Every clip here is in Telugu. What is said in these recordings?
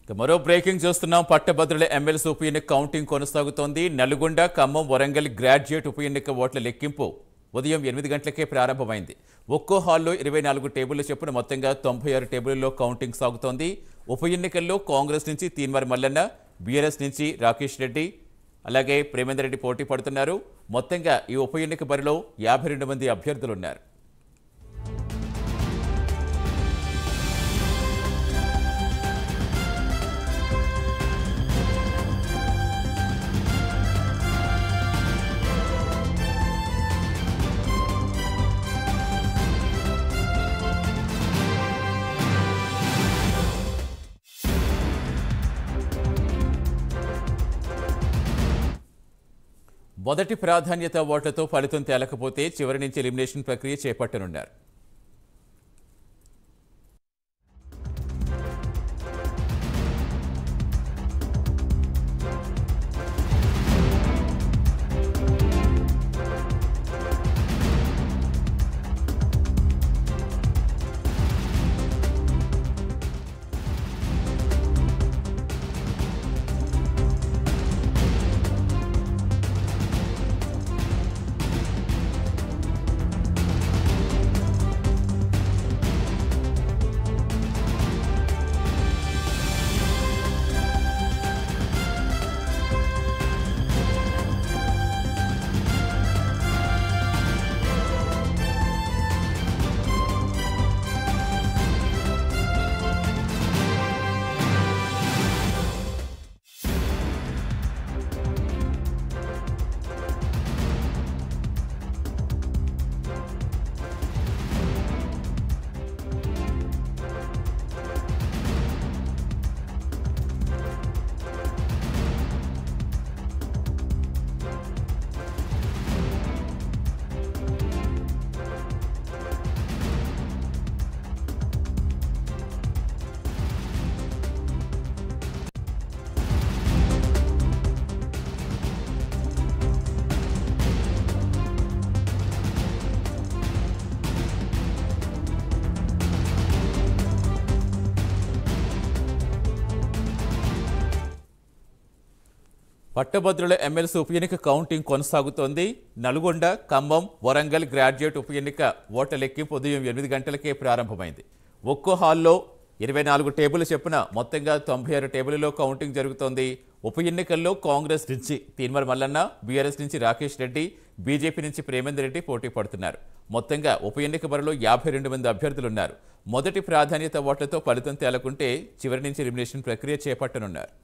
ఇక మరో బ్రేకింగ్ చూస్తున్నాం పట్టభద్రుల ఎమ్మెల్సీ ఉప ఎన్నిక కౌంటింగ్ కొనసాగుతోంది నల్గొండ ఖమ్మం వరంగల్ గ్రాడ్యుయేట్ ఉప ఎన్నిక ఓట్ల లెక్కింపు ఉదయం ఎనిమిది గంటలకే ప్రారంభమైంది ఒక్కో హాల్లో ఇరవై నాలుగు టేబుళ్ల చొప్పున మొత్తంగా తొంభై ఆరు టేబుల్లో కౌంటింగ్ సాగుతోంది ఉప ఎన్నికల్లో కాంగ్రెస్ నుంచి తీన్మార్ మల్లన్న బీఆర్ఎస్ నుంచి రాకేష్ రెడ్డి అలాగే ప్రేమేందర్ రెడ్డి పోటీ పడుతున్నారు మొత్తంగా ఈ ఉప ఎన్నిక బరిలో యాభై రెండు మంది అభ్యర్థులున్నారు మొదటి ప్రాధాన్యత ఓట్లతో ఫలితం తేలకపోతే చివరి నుంచి ఎలిమినేషన్ ప్రక్రియ చేపట్టనున్నారు పట్టభద్రుల ఎమ్మెల్సీ ఉప ఎన్నిక కౌంటింగ్ కొనసాగుతోంది నల్గొండ ఖమ్మం వరంగల్ గ్రాడ్యుయేట్ ఉప ఎన్నిక ఓట్ల లెక్కింపు ఉదయం ఎనిమిది గంటలకే ప్రారంభమైంది ఒక్కో హాల్లో ఇరవై నాలుగు టేబుల్ చెప్పున మొత్తంగా తొంభై ఆరు టేబుల్లో కౌంటింగ్ జరుగుతోంది ఉప ఎన్నికల్లో కాంగ్రెస్ నుంచి తీన్మర్ మల్లన్న బీఆర్ఎస్ నుంచి రాకేష్ రెడ్డి బీజేపీ నుంచి ప్రేమేందర్ రెడ్డి పోటీ పడుతున్నారు మొత్తంగా ఉప ఎన్నిక బరిలో యాభై రెండు మంది అభ్యర్థులున్నారు మొదటి ప్రాధాన్యత ఓట్లతో ఫలితం తేలకుంటే చివరి నుంచి ఎలిమినేషన్ ప్రక్రియ చేపట్టనున్నారు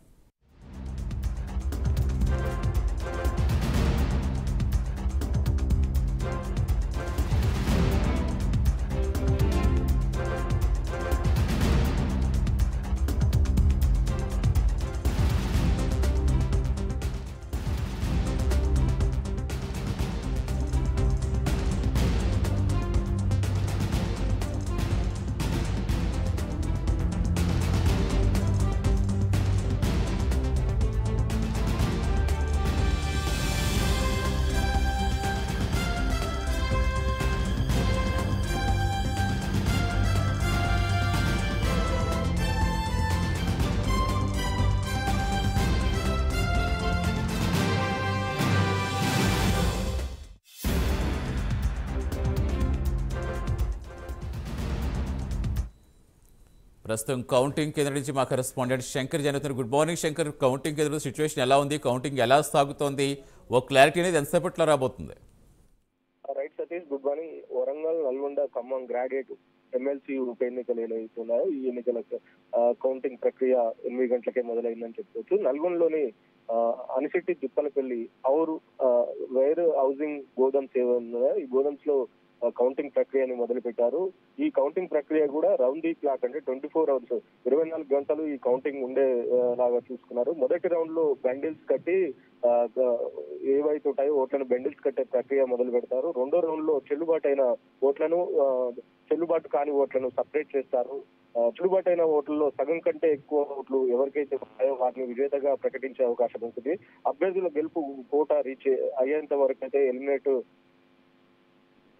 ప్రస్తుతం కౌంటింగ్ కేంద్రం నుంచి మా కరెస్పాండెంట్ శంకర్ జరుగుతున్నారు గుడ్ మార్నింగ్ శంకర్ కౌంటింగ్ కేంద్రంలో సిచ్యువేషన్ ఎలా ఉంది కౌంటింగ్ ఎలా సాగుతోంది ఓ క్లారిటీ అనేది ఎంతసేపట్లో రాబోతుంది right Satish good morning Warangal Nalgonda Khammam graduate MLC ఉప ఎన్నికలు ఏవైతున్నాయో ఈ ఎన్నికల ఆ, కౌంటింగ్ ప్రక్రియ ఎనిమిది గంటలకే మొదలైందని చెప్పుకోవచ్చు నల్గొండలోని ఆ, అనిశెట్టి దిప్పలపల్లి ఔరు ఆ, వైర్ హౌసింగ్ గోడమ్స్ ఏవై ఉన్నాయో ఈ గోడమ్స్ లో ఆ, కౌంటింగ్ ప్రక్రియని మొదలు పెట్టారు ఈ కౌంటింగ్ ప్రక్రియ కూడా రౌండ్ ది క్లాక్ అంటే ట్వంటీ ఫోర్ అవర్స్ ఇరవై నాలుగు గంటలు ఈ కౌంటింగ్ ఉండే ఆ, లాగా చూసుకున్నారు మొదటి రౌండ్ లో బండిల్స్ కట్టి ఆ, గ- ఏవైతే ఉంటాయో ఓట్లను బెండిల్స్ కట్టే ప్రక్రియ మొదలు పెడతారు రెండో రౌండ్ లో చెల్లుబాటు అయిన ఓట్లను ఆ, చెల్లుబాటు కాని ఓట్లను సపరేట్ చేస్తారు ఆ, చెల్లుబాటు అయిన ఓట్లలో సగం కంటే ఎక్కువ ఓట్లు ఎవరికైతే ఉన్నాయో వాటిని విజేతగా ప్రకటించే అవకాశం ఉంటుంది అభ్యర్థుల గెలుపు కోట రీచ్ అయ్యేంత వరకు అయితే ఎలిమినేట్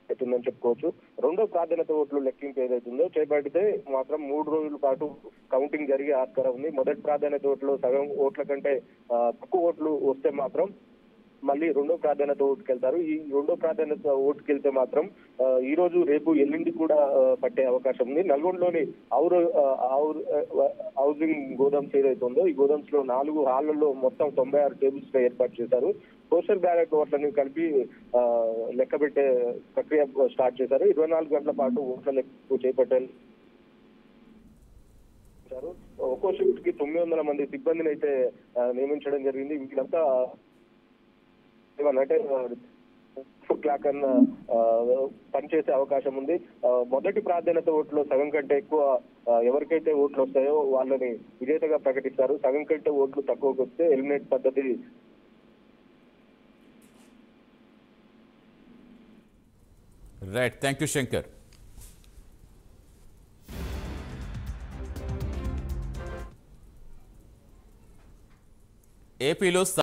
అవుతుందని చెప్పుకోవచ్చు రెండో ప్రాధాన్యత ఓట్లు లెక్కింపు ఏదైతుందో చేపడితే మాత్రం మూడు రోజుల పాటు కౌంటింగ్ జరిగే ఆస్కారం ఉంది మొదటి ప్రాధాన్యత ఓట్లు సగం ఓట్ల కంటే ఆ, తక్కువ ఓట్లు వస్తే మాత్రం మళ్ళీ రెండో ప్రాధాన్యత ఓటుకెళ్తారు ఈ రెండో ప్రాధాన్యత ఓటుకెళ్తే మాత్రం ఆ, ఈ రోజు రేపు ఎల్లుండి కూడా ఆ, పట్టే అవకాశం ఉంది నల్గొండలోని ఔర్ ఆ, ఔర్ ఆ, హౌసింగ్ గోదామ్స్ ఏదైతే ఉందో ఈ గోదామ్స్ లో నాలుగు హాళ్లలో మొత్తం తొంభై ఆరు టేబుల్స్ ఏర్పాటు చేశారు పోస్టల్ బ్యాలెట్ ఓట్లను కలిపి ఆ, లెక్క పెట్టే ప్రక్రియ స్టార్ట్ చేశారు ఇరవై నాలుగు గంటల పాటు ఓట్ల లెక్క చేపట్టారు చేశారు. ఒక్కో షిఫ్ట్ కి తొమ్మిది వందల మంది సిబ్బందిని అయితే ఆ, నియమించడం జరిగింది వీళ్ళంతా ఏమన్నంటే ఫుడ్ క్లాక్ అన్న ఆ, పనిచేసే అవకాశం ఉంది ఆ, మొదటి ప్రాధాన్యత ఓట్లో సగం కంటే ఎక్కువ ఆ, ఎవరికైతే ఓట్లు వస్తాయో వాళ్ళని విజేతగా ప్రకటిస్తారు సగం కంటే ఓట్లు తక్కువకి వస్తే ఎలిమినేట్ పద్ధతి రైట్ థ్యాంక్ యూ శంకర్ ఏపీలో